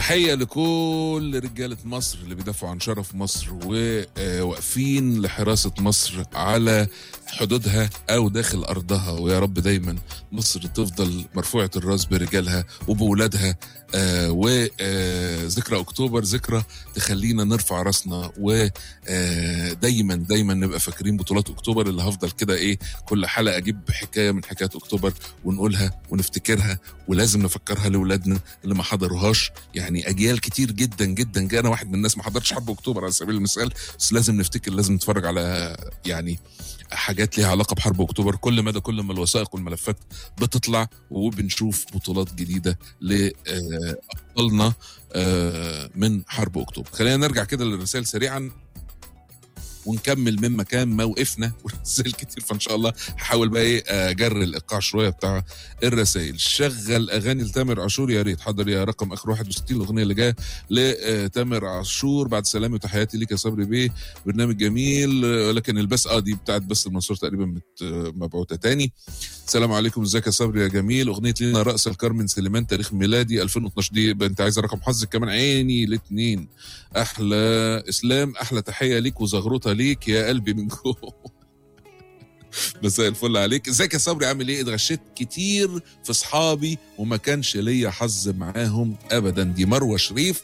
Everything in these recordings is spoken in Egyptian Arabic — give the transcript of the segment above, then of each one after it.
تحية لكل رجالة مصر اللي بيدافعوا عن شرف مصر وواقفين لحراسة مصر على حدودها أو داخل أرضها ويا رب دايما مصر تفضل مرفوعة الراس برجالها وبولادها آه وذكرى أكتوبر ذكرى تخلينا نرفع راسنا ودايما دايما نبقى فاكرين بطولات أكتوبر اللي هفضل كده إيه كل حلقة أجيب حكاية من حكايات أكتوبر ونقولها ونفتكرها ولازم نفكرها لأولادنا اللي ما حضروهاش يعني اجيال كتير جدا جدا انا واحد من الناس ما حضرتش حرب اكتوبر على سبيل المثال بس لازم نفتكر لازم نتفرج على يعني حاجات ليها علاقه بحرب اكتوبر كل مدى كل ما الوثائق والملفات بتطلع وبنشوف بطولات جديده لابطالنا من حرب اكتوبر خلينا نرجع كده للرسائل سريعا ونكمل من مكان ما وقفنا ورسائل كتير فان شاء الله هحاول بقى ايه اجري الايقاع شويه بتاع الرسائل شغل اغاني لتامر عاشور يا ريت حضر يا رقم اخر 61 الاغنيه اللي جايه لتامر عاشور بعد سلامي وتحياتي ليك يا صبري بيه برنامج جميل ولكن البس اه دي بتاعت بس المنصور تقريبا مت مبعوثه تاني السلام عليكم ازيك يا صبري يا جميل اغنيه لينا راس الكرمن سليمان تاريخ ميلادي 2012 دي انت عايز رقم حظك كمان عيني الاثنين احلى اسلام احلى تحيه ليك وزغروطه ليك يا قلبي من جوه مساء الفل عليك ازيك يا صبري عامل ايه اتغشيت كتير في اصحابي وما كانش ليا حظ معاهم ابدا دي مروه شريف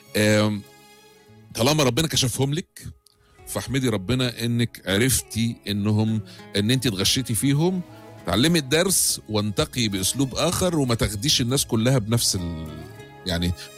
طالما ربنا كشفهم لك فاحمدي ربنا انك عرفتي انهم ان انت اتغشيتي فيهم تعلمي الدرس وانتقي باسلوب اخر وما تاخديش الناس كلها بنفس ال... يعني